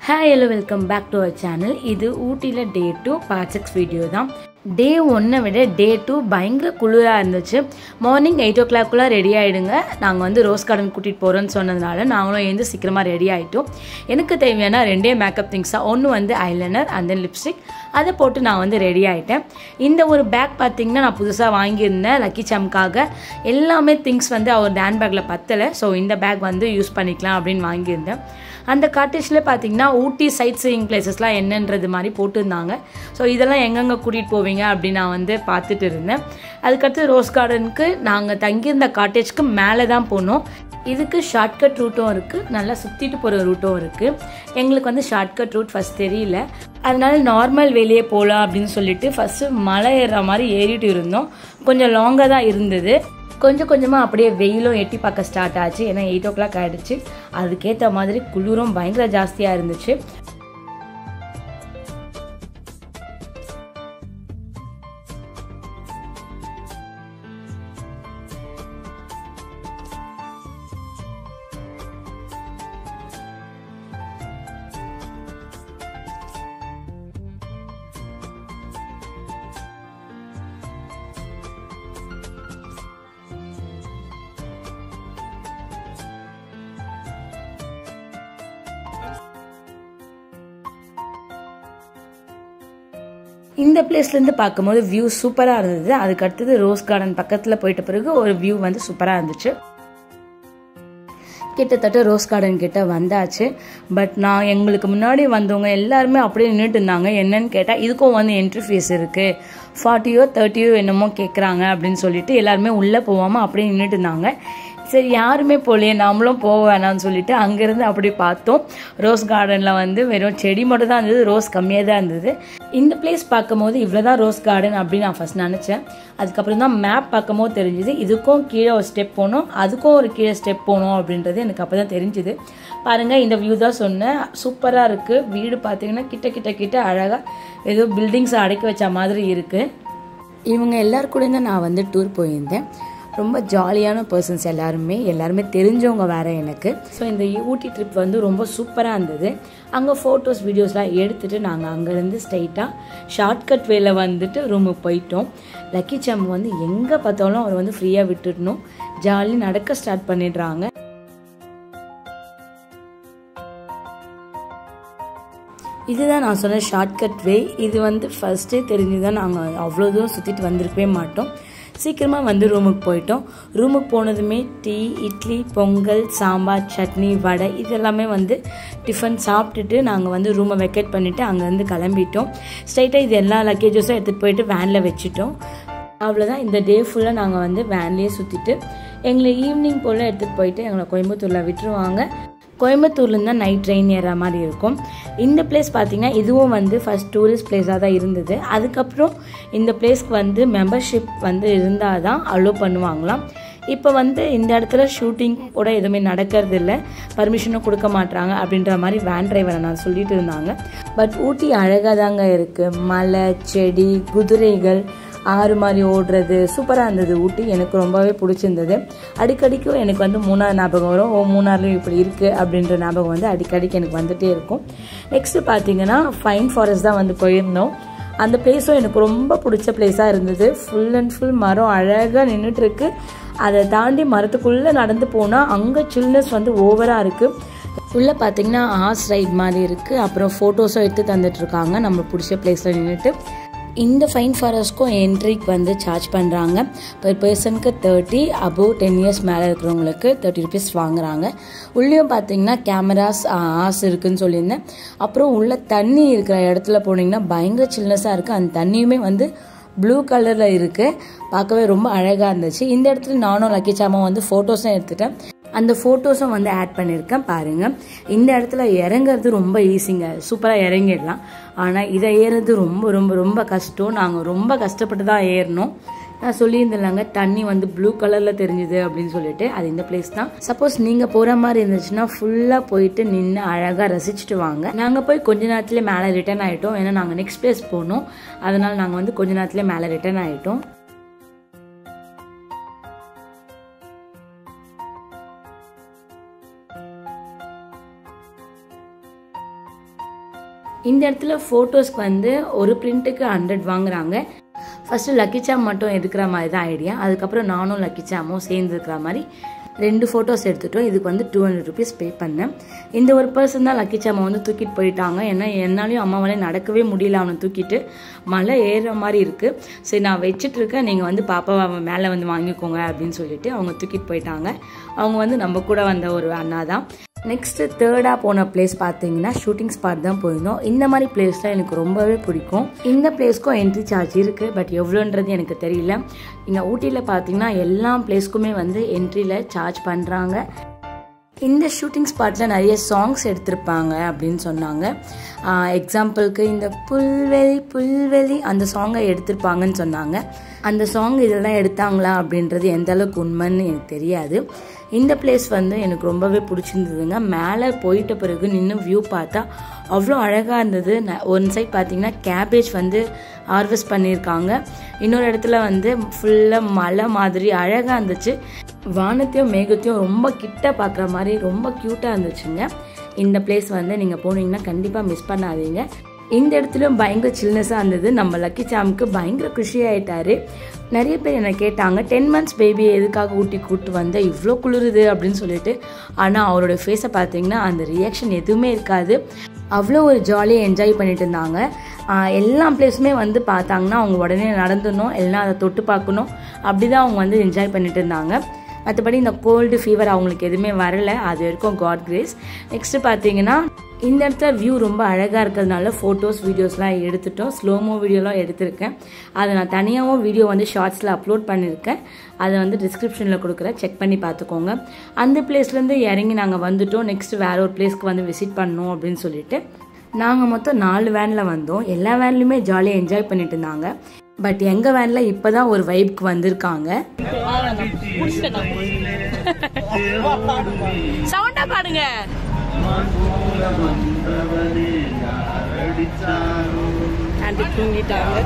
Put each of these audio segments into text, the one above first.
hi hello welcome back to our channel இது ஊட்டியில் day two part six video தான் day ஒன்னை விட டே டூ பயங்கர குளிராக இருந்துச்சு மார்னிங் எயிட் ஓ கிளாக்குள்ளே ரெடி ஆகிடுங்க நாங்கள் வந்து ரோஸ் கார்டன் கூட்டிகிட்டு போகிறோன்னு சொன்னதுனால நாங்களும் எழுந்து சீக்கிரமாக ரெடி ஆகிட்டோம் எனக்கு தேவையான ரெண்டே மேக்கப் திங்ஸ் தான் ஒன்று வந்து ஐலைனர் அண்ட் தென் லிப்ஸ்டிக் அதை போட்டு நான் வந்து ரெடி ஆகிட்டேன் இந்த ஒரு பேக் பார்த்தீங்கன்னா நான் புதுசாக வாங்கியிருந்தேன் லக்கி சம்காக எல்லாமே திங்ஸ் வந்து அவர் ஹேண்ட் பேக்கில் பத்தலை ஸோ இந்த பேக் வந்து யூஸ் பண்ணிக்கலாம் அப்படின்னு வாங்கியிருந்தேன் அந்த காட்டேஜில் பார்த்தீங்கன்னா ஊட்டி சைட் சீயிங் பிளேசஸ்லாம் என்னன்றது மாதிரி போட்டிருந்தாங்க ஸோ இதெல்லாம் எங்கெங்கே கூட்டிகிட்டு போவீங்க அப்படின்னு நான் வந்து பார்த்துட்டு இருந்தேன் அதுக்கடுத்து ரோஸ் கார்டனுக்கு நாங்கள் தங்கியிருந்த காட்டேஜ்க்கு மேலே தான் போனோம் இதுக்கு ஷார்ட்கட் ரூட்டும் இருக்குது நல்லா சுற்றிட்டு போகிற ரூட்டும் இருக்குது எங்களுக்கு வந்து ஷார்ட்கட் ரூட் ஃபஸ்ட் தெரியல அதனால நார்மல் வேலையே போகலாம் அப்படின்னு சொல்லிட்டு ஃபஸ்ட்டு மலை ஏறுற மாதிரி ஏறிட்டு இருந்தோம் கொஞ்சம் லாங்காக தான் இருந்தது கொஞ்சம் கொஞ்சமாக அப்படியே வெயிலும் எட்டி பார்க்க ஸ்டார்ட் ஆச்சு ஏன்னா எயிட் ஓ கிளாக் ஆகிடுச்சு அதுக்கேற்ற மாதிரி குளிரும் பயங்கர ஜாஸ்தியாக இருந்துச்சு இந்த பிளேஸ்லேருந்து பார்க்கும்போது வியூ சூப்பராக இருந்தது அதுக்கு அடுத்தது ரோஸ் கார்டன் பக்கத்தில் போயிட்ட பிறகு ஒரு வியூ வந்து சூப்பராக இருந்துச்சு கிட்டத்தட்ட ரோஸ் கார்டன் கிட்ட வந்தாச்சு பட் நான் எங்களுக்கு முன்னாடி வந்தவங்க எல்லாருமே அப்படியே நின்றுட்டு இருந்தாங்க என்னன்னு கேட்டால் இதுக்கும் வந்து என்ட்ரி ஃபீஸ் இருக்குது ஃபார்ட்டியோ தேர்ட்டியோ என்னமோ கேட்குறாங்க அப்படின்னு சொல்லிட்டு எல்லாருமே உள்ளே போகாமல் அப்படியே நின்றுட்டு இருந்தாங்க சரி யாருமே போகலையே நாமளும் போக வேணாம்னு சொல்லிட்டு அங்கேருந்து அப்படி பார்த்தோம் ரோஸ் கார்டனில் வந்து வெறும் செடி மட்டும் தான் இருந்தது ரோஸ் கம்மியாக தான் இருந்தது இந்த பிளேஸ் பார்க்கும்போது இவ்வளோ தான் ரோஸ் கார்டன் அப்படின்னு நான் ஃபஸ்ட் நினச்சேன் அதுக்கப்புறம் தான் மேப் பார்க்கும்போது தெரிஞ்சுது இதுக்கும் கீழே ஒரு ஸ்டெப் போகணும் அதுக்கும் ஒரு கீழே ஸ்டெப் போகணும் அப்படின்றது எனக்கு அப்போ தான் தெரிஞ்சுது பாருங்கள் இந்த வியூ தான் சொன்னேன் சூப்பராக இருக்குது வீடு பார்த்தீங்கன்னா கிட்ட கிட்ட கிட்ட அழகாக ஏதோ பில்டிங்ஸை அடக்கி வச்ச மாதிரி இருக்குது இவங்க எல்லாரு கூட தான் நான் வந்து டூர் போயிருந்தேன் ரொம்ப ஜாலியான பர்சன்ஸ் எல்லாருமே எல்லாருமே தெரிஞ்சவங்க வேறு எனக்கு ஸோ இந்த ஊட்டி ட்ரிப் வந்து ரொம்ப சூப்பராக இருந்தது அங்கே ஃபோட்டோஸ் வீடியோஸ்லாம் எடுத்துகிட்டு நாங்கள் அங்கேருந்து ஸ்ட்ரைட்டாக ஷார்ட்கட் வேல வந்துட்டு ரூமுக்கு போயிட்டோம் லக்கி சம் வந்து எங்கே பார்த்தாலும் அவர் வந்து ஃப்ரீயாக விட்டுடணும் ஜாலி நடக்க ஸ்டார்ட் பண்ணிடுறாங்க இதுதான் நான் சொன்ன ஷார்ட்கட் வே இது வந்து ஃபஸ்ட்டே தெரிஞ்சு தான் நாங்கள் அவ்வளோ தூரம் சுற்றிட்டு வந்திருக்கவே மாட்டோம் சீக்கிரமாக வந்து ரூமுக்கு போயிட்டோம் ரூமுக்கு போனதுமே டீ இட்லி பொங்கல் சாம்பார் சட்னி வடை இதெல்லாமே வந்து டிஃபன் சாப்பிட்டுட்டு நாங்கள் வந்து ரூமை வெக்கேட் பண்ணிவிட்டு அங்கேருந்து கிளம்பிட்டோம் ஸ்ட்ரைட்டாக இது எல்லா லக்கேஜஸும் எடுத்துகிட்டு போயிட்டு வேனில் வச்சுட்டோம் அவ்வளோதான் இந்த டே ஃபுல்லாக நாங்கள் வந்து வேன்லேயே சுற்றிட்டு எங்களை ஈவினிங் போல் எடுத்துகிட்டு போயிட்டு எங்களை கோயம்புத்தூரில் விட்டுருவாங்க கோயம்புத்தூர்லேருந்து தான் நைட் ட்ரெயின் ஏற மாதிரி இருக்கும் இந்த பிளேஸ் பார்த்திங்கன்னா இதுவும் வந்து ஃபஸ்ட் டூரிஸ்ட் பிளேஸாக தான் இருந்தது அதுக்கப்புறம் இந்த பிளேஸ்க்கு வந்து மெம்பர்ஷிப் வந்து இருந்தால் தான் அலோவ் பண்ணுவாங்களாம் இப்போ வந்து இந்த இடத்துல ஷூட்டிங் கூட எதுவுமே நடக்கிறது இல்லை பர்மிஷனும் கொடுக்க மாட்டாங்க அப்படின்ற மாதிரி வேன் டிரைவரை நான் சொல்லிட்டு இருந்தாங்க பட் ஊட்டி அழகாக தாங்க இருக்குது மலை செடி குதிரைகள் ஆறு மாதிரி ஓடுறது சூப்பராக இருந்தது ஊட்டி எனக்கு ரொம்பவே பிடிச்சிருந்தது அடிக்கடிக்கும் எனக்கு வந்து மூணார் ஞாபகம் வரும் ஓ மூணார்லையும் இப்படி இருக்குது அப்படின்ற ஞாபகம் வந்து அடிக்கடிக்கு எனக்கு வந்துகிட்டே இருக்கும் நெக்ஸ்ட்டு பார்த்தீங்கன்னா ஃபைன் ஃபாரஸ்ட் தான் வந்து போயிருந்தோம் அந்த பிளேஸும் எனக்கு ரொம்ப பிடிச்ச பிளேஸாக இருந்தது ஃபுல் அண்ட் ஃபுல் மரம் அழகாக நின்றுட்டுருக்கு அதை தாண்டி மரத்துக்குள்ளே நடந்து போனால் அங்கே சில்னஸ் வந்து ஓவராக இருக்குது உள்ளே பார்த்தீங்கன்னா ஹார்ஸ் ரைட் மாதிரி இருக்குது அப்புறம் ஃபோட்டோஸும் எடுத்து தந்துட்டுருக்காங்க நம்ம பிடிச்ச பிளேஸில் நின்றுட்டு இந்த ஃபைன் ஃபாரஸ்ட்க்கும் என்ட்ரிக்கு வந்து சார்ஜ் பண்ணுறாங்க பர் பர்சனுக்கு தேர்ட்டி அபோவ் டென் இயர்ஸ் மேலே இருக்கிறவங்களுக்கு தேர்ட்டி ருபீஸ் வாங்குறாங்க உள்ளேயும் பார்த்தீங்கன்னா கேமராஸ் ஆஸ் இருக்குதுன்னு சொல்லியிருந்தேன் அப்புறம் உள்ள தண்ணி இருக்கிற இடத்துல போனீங்கன்னா பயங்கர சில்னஸாக இருக்குது அந்த தண்ணியுமே வந்து ப்ளூ கலரில் இருக்குது பார்க்கவே ரொம்ப அழகாக இருந்துச்சு இந்த இடத்துல நானும் லக்கி சாமா வந்து ஃபோட்டோஸும் எடுத்துட்டேன் அந்த ஃபோட்டோஸும் வந்து ஆட் பண்ணியிருக்கேன் பாருங்கள் இந்த இடத்துல இறங்குறது ரொம்ப ஈஸிங்க சூப்பராக இறங்கிடலாம் ஆனால் இதை ஏறுறது ரொம்ப ரொம்ப ரொம்ப கஷ்டம் நாங்கள் ரொம்ப கஷ்டப்பட்டு தான் ஏறினோம் நான் சொல்லியிருந்தேன்லாங்க தண்ணி வந்து ப்ளூ கலரில் தெரிஞ்சுது அப்படின்னு சொல்லிட்டு அது இந்த பிளேஸ் தான் சப்போஸ் நீங்கள் போகிற மாதிரி இருந்துச்சுன்னா ஃபுல்லாக போயிட்டு நின்று அழகாக ரசிச்சுட்டு வாங்க நாங்கள் போய் கொஞ்ச நேரத்துலேயே மேலே ரிட்டர்ன் ஆகிட்டோம் ஏன்னா நாங்கள் நெக்ஸ்ட் பிளேஸ் போனோம் அதனால் நாங்கள் வந்து கொஞ்ச நேரத்துலேயே மேலே ரிட்டர்ன் ஆகிட்டோம் இந்த இடத்துல ஃபோட்டோஸ்க்கு வந்து ஒரு பிரிண்ட்டுக்கு ஹண்ட்ரட் வாங்குறாங்க ஃபஸ்ட்டு லக்கி சாம் மட்டும் எடுக்கிற மாதிரி தான் ஐடியா அதுக்கப்புறம் நானும் லக்கி சாமும் சேர்ந்து இருக்கிற மாதிரி ரெண்டு ஃபோட்டோஸ் எடுத்துட்டோம் இதுக்கு வந்து டூ ஹண்ட்ரட் ருபீஸ் பே பண்ணேன் இந்த ஒரு பர்சன் தான் லக்கி சாமை வந்து தூக்கிட்டு போயிட்டாங்க ஏன்னா என்னாலையும் அம்மாவாலே நடக்கவே முடியல அவனை தூக்கிட்டு மலை ஏறுற மாதிரி இருக்குது சரி நான் வச்சுட்டு இருக்கேன் நீங்கள் வந்து பாப்பாவை மேலே வந்து வாங்கிக்கோங்க அப்படின்னு சொல்லிட்டு அவங்க தூக்கிட்டு போயிட்டாங்க அவங்க வந்து நம்ம கூட வந்த ஒரு அண்ணா தான் நெக்ஸ்ட்டு தேர்டாக போன பிளேஸ் பார்த்தீங்கன்னா ஷூட்டிங் ஸ்பாட் தான் போயிருந்தோம் இந்த மாதிரி பிளேஸ்லாம் எனக்கு ரொம்பவே பிடிக்கும் இந்த பிளேஸ்க்கும் என்ட்ரி சார்ஜ் இருக்குது பட் எவ்வளோன்றது எனக்கு தெரியல இங்கே ஊட்டியில் பார்த்தீங்கன்னா எல்லா பிளேஸ்க்குமே வந்து என்ட்ரியில் சார்ஜ் பண்ணுறாங்க இந்த ஷூட்டிங் ஸ்பாட்டில் நிறைய சாங்ஸ் எடுத்திருப்பாங்க அப்படின்னு சொன்னாங்க எக்ஸாம்பிளுக்கு இந்த புல்வெளி புல்வெளி அந்த சாங்கை எடுத்திருப்பாங்கன்னு சொன்னாங்க அந்த சாங் இதெல்லாம் எடுத்தாங்களா அப்படின்றது எந்த அளவுக்கு உண்மைன்னு எனக்கு தெரியாது இந்த பிளேஸ் வந்து எனக்கு ரொம்பவே பிடிச்சிருந்ததுங்க மேலே போயிட்ட பிறகு நின்று வியூ பார்த்தா அவ்வளோ அழகாக இருந்தது ஒன் சைட் பார்த்தீங்கன்னா கேபேஜ் வந்து ஹார்வெஸ்ட் பண்ணியிருக்காங்க இன்னொரு இடத்துல வந்து ஃபுல்லாக மலை மாதிரி அழகாக இருந்துச்சு வானத்தையும் மேகத்தையும் ரொம்ப கிட்ட பார்க்குற மாதிரி ரொம்ப க்யூட்டாக இருந்துச்சுங்க இந்த பிளேஸ் வந்து நீங்கள் போனீங்கன்னா கண்டிப்பாக மிஸ் பண்ணாதீங்க இந்த இடத்துலையும் பயங்கர சில்னஸாக இருந்தது நம்ம லக்கி சாமுக்கு பயங்கர குஷி ஆயிட்டாரு நிறைய பேர் என்னை கேட்டாங்க டென் மந்த்ஸ் பேபி எதுக்காக ஊட்டி கூப்பிட்டு வந்த இவ்வளோ குளிருது அப்படின்னு சொல்லிட்டு ஆனால் அவரோட ஃபேஸை பார்த்தீங்கன்னா அந்த ரியாக்ஷன் எதுவுமே இருக்காது அவ்வளோ ஒரு ஜாலியாக என்ஜாய் பண்ணிட்டு இருந்தாங்க எல்லா பிளேஸுமே வந்து பார்த்தாங்கன்னா அவங்க உடனே நடந்துடணும் எல்லாம் அதை தொட்டு பார்க்கணும் அப்படி தான் அவங்க வந்து என்ஜாய் பண்ணிட்டு இருந்தாங்க மற்றபடி இந்த கோல்டு ஃபீவர் அவங்களுக்கு எதுவுமே வரல அது வரைக்கும் காட் கிரேஸ் நெக்ஸ்ட்டு பார்த்தீங்கன்னா இந்த இடத்துல வியூ ரொம்ப அழகாக இருக்கிறதுனால ஃபோட்டோஸ் வீடியோஸ்லாம் எடுத்துட்டோம் ஸ்லோமோ வீடியோலாம் எடுத்திருக்கேன் அதை நான் தனியாகவும் வீடியோ வந்து ஷார்ட்ஸில் அப்லோட் பண்ணியிருக்கேன் அதை வந்து டிஸ்கிரிப்ஷனில் கொடுக்குறேன் செக் பண்ணி பார்த்துக்கோங்க அந்த பிளேஸ்லேருந்து இறங்கி நாங்கள் வந்துட்டோம் நெக்ஸ்ட் வேற ஒரு பிளேஸ்க்கு வந்து விசிட் பண்ணணும் அப்படின்னு சொல்லிட்டு நாங்கள் மொத்தம் நாலு வேனில் வந்தோம் எல்லா வேன்லையுமே ஜாலியாக என்ஜாய் பண்ணிட்டு இருந்தாங்க பட் எங்கள் வேனில் இப்போ தான் ஒரு வைப்க்கு வந்திருக்காங்க சவுண்டா பாடுங்க ஆண்டி தூங்கிட்டாங்க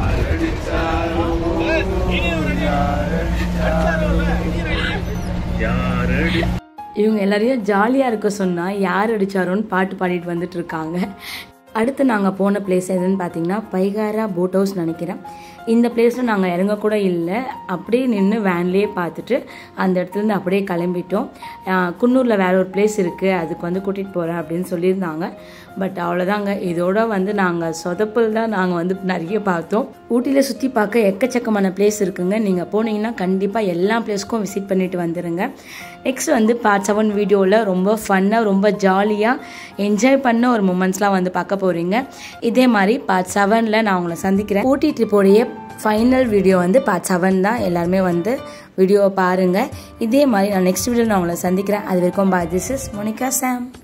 இவங்க எல்லாரையும் ஜாலியாக இருக்க சொன்னால் யார் அடித்தாரோன்னு பாட்டு பாடிட்டு வந்துட்டு இருக்காங்க அடுத்து நாங்கள் போன பிளேஸ் எதுன்னு பார்த்தீங்கன்னா பைகாரா போட் ஹவுஸ் நினைக்கிறேன் இந்த பிளேஸில் நாங்கள் இறங்க கூட இல்லை அப்படியே நின்று வேன்லேயே பார்த்துட்டு அந்த இடத்துலேருந்து அப்படியே கிளம்பிட்டோம் குன்னூரில் வேற ஒரு பிளேஸ் இருக்குது அதுக்கு வந்து கூட்டிகிட்டு போகிறேன் அப்படின்னு சொல்லியிருந்தாங்க பட் அவ்வளோதாங்க இதோட வந்து நாங்கள் சொதப்பல் தான் நாங்கள் வந்து நிறைய பார்த்தோம் ஊட்டியில் சுற்றி பார்க்க எக்கச்சக்கமான பிளேஸ் இருக்குங்க நீங்கள் போனீங்கன்னா கண்டிப்பாக எல்லா பிளேஸ்க்கும் விசிட் பண்ணிட்டு வந்துடுங்க நெக்ஸ்ட் வந்து பார்ட் செவன் வீடியோவில் ரொம்ப ஃபன்னாக ரொம்ப ஜாலியாக என்ஜாய் பண்ண ஒரு மூமெண்ட்ஸ்லாம் வந்து பார்க்க போகிறீங்க இதே மாதிரி பார்ட் செவனில் நான் உங்களை சந்திக்கிறேன் ஊட்டி ட்ரிப்போடைய ஃபைனல் வீடியோ வந்து பார்ட் செவன் தான் எல்லாருமே வந்து வீடியோவை பாருங்கள் இதே மாதிரி நான் நெக்ஸ்ட் வீடியோ நான் உங்களை சந்திக்கிறேன் அது வரைக்கும் பா திஸ் இஸ் மோனிகா சாம்